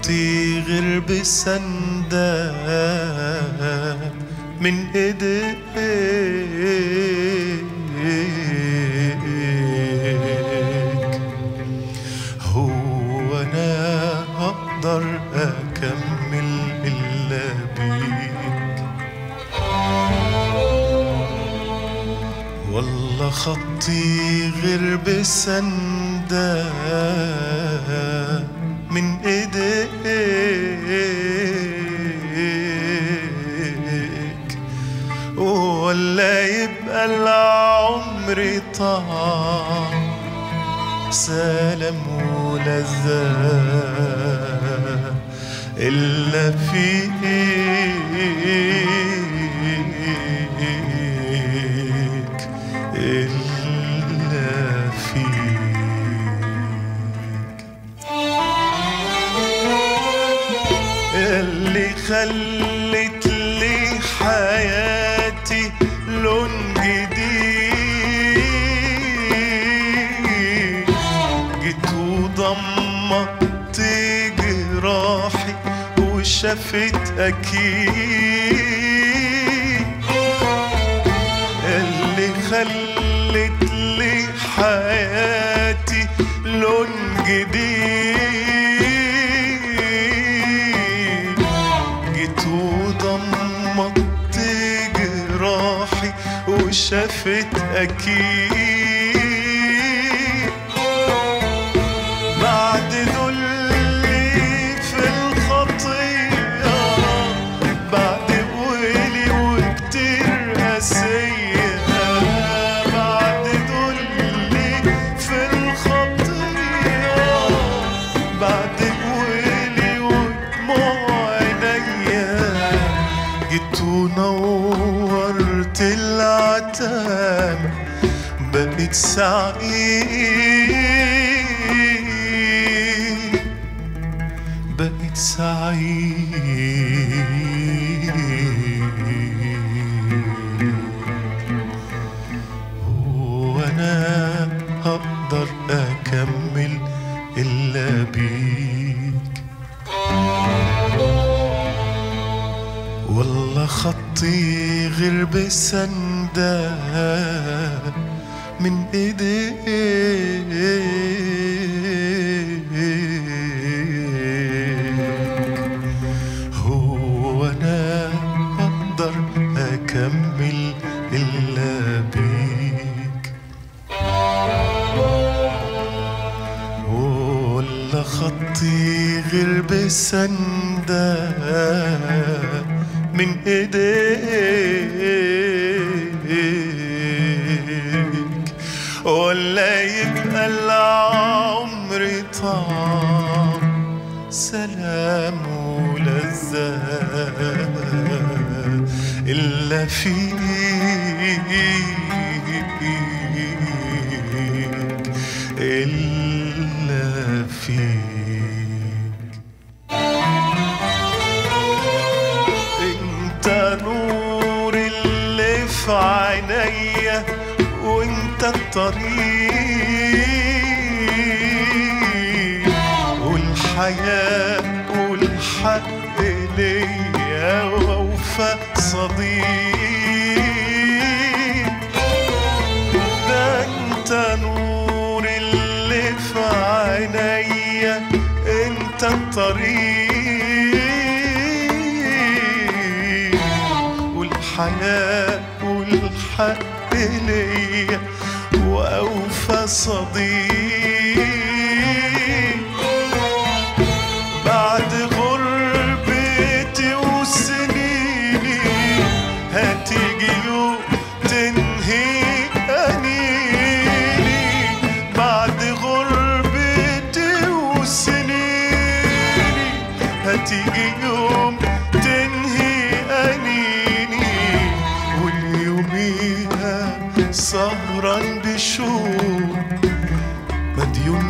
خطي غير بسندة من ايديك هو انا هقدر اكمل الا بيك والله خطي غير بسندة من ايديك ولا يبقى العمر طعم سلام ولذة إلا فيك إلا فيك اللي خلت لي حياتي لون جديد جيت وضمت جراحي وشافت اكيد اللي خلت لي حياتي لون جديد جيت وضمت جراحي وشافت اكيد بعد ذلي في الخطية بعد قولي وكتير قاسية بعد ذلي في الخطية بعد قولي ودموع عينيا جيت ونورت العتامة بقيت سعيد بقيت سعيد وانا هقدر اكمل الا بيك والله خطي غير بسندة من ايديك هو انا اقدر اكمل الا بيك ولا خطي غير بسندة من ايديك ولا يبقى العمر طعم سلام ولذة إلا فيك إلا فيك انت نور اللي في عينيا وانت الطريق والحياة والحق ليا ووفى صديق ده انت نور اللي في عينيا انت الطريق والحياة والحق ليا وأوفى صديق بعد غربتي وسنيني هتيجي يوم تنهي أنيني بعد غربتي وسنيني هتيجي يوم تنهي أنيني واليوميها سهران بشوق مديون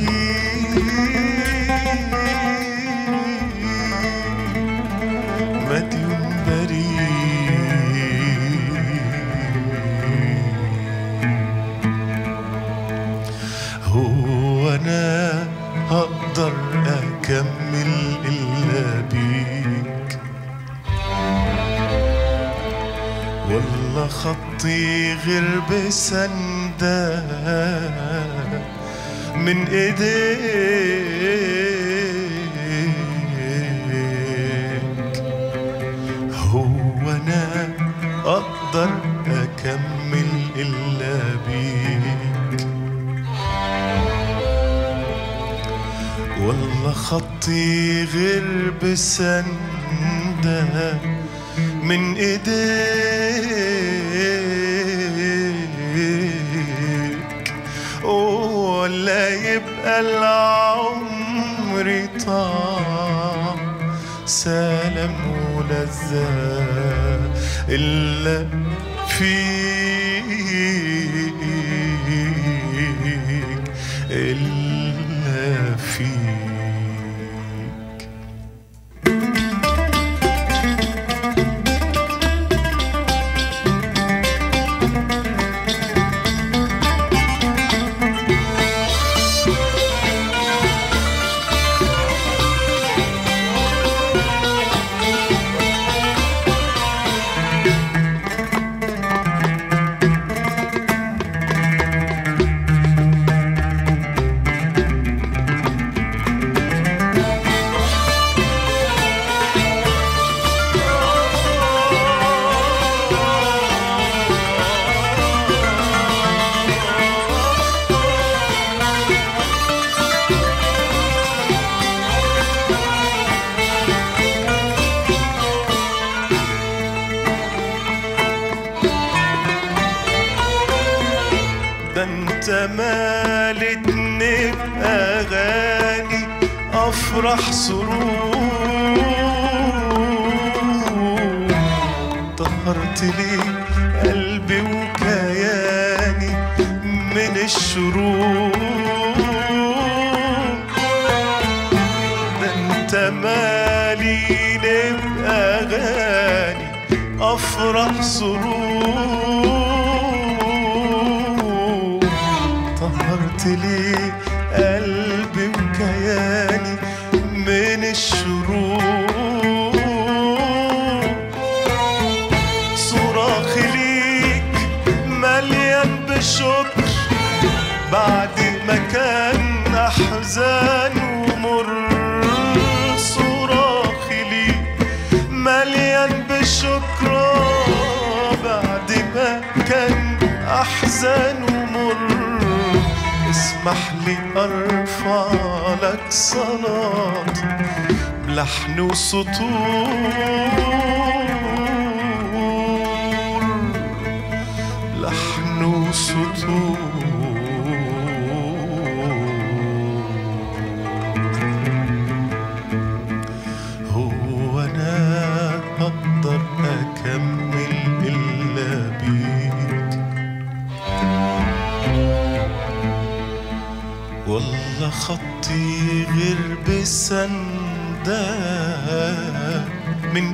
بريء مديون بريء هو انا هقدر اكمل إلا بيك والله خطي غير بسندة من ايديك هو انا اقدر اكمل الا بيك والله خطي غير بسندة من ايديك ولا يبقى العمر طعم سلام ولذة إلا فيك إلا فيك ده انت مالتني بأغاني أفرح سرور طهرت لي قلبي وكياني من الشرور ده انت ماليني بأغاني أفرح سرور طهرت لي قلبي وكياني من الشرور صراخ ليك مليان بشكر بعد ما كان أحزان ومر صراخ ليك مليان بشكر بعد ما كان أحزان ومر اسمح لي أرفع لك صلاة بلحن وسطور لحن وسطور هو أنا أقدر أكمل إلا بيك والله خطي غير بسندة من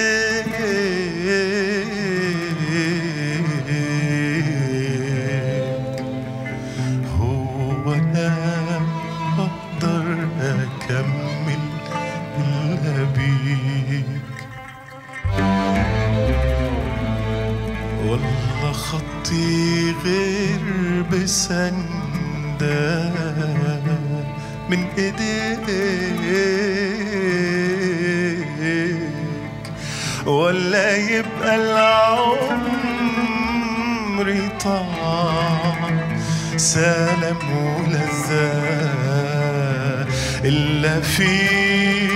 ايديك هو انا اقدر اكمل الا بيك والله خطي غير بسندة من ايديك ولا يبقى العمر طعم سلام ولذة إلا فيك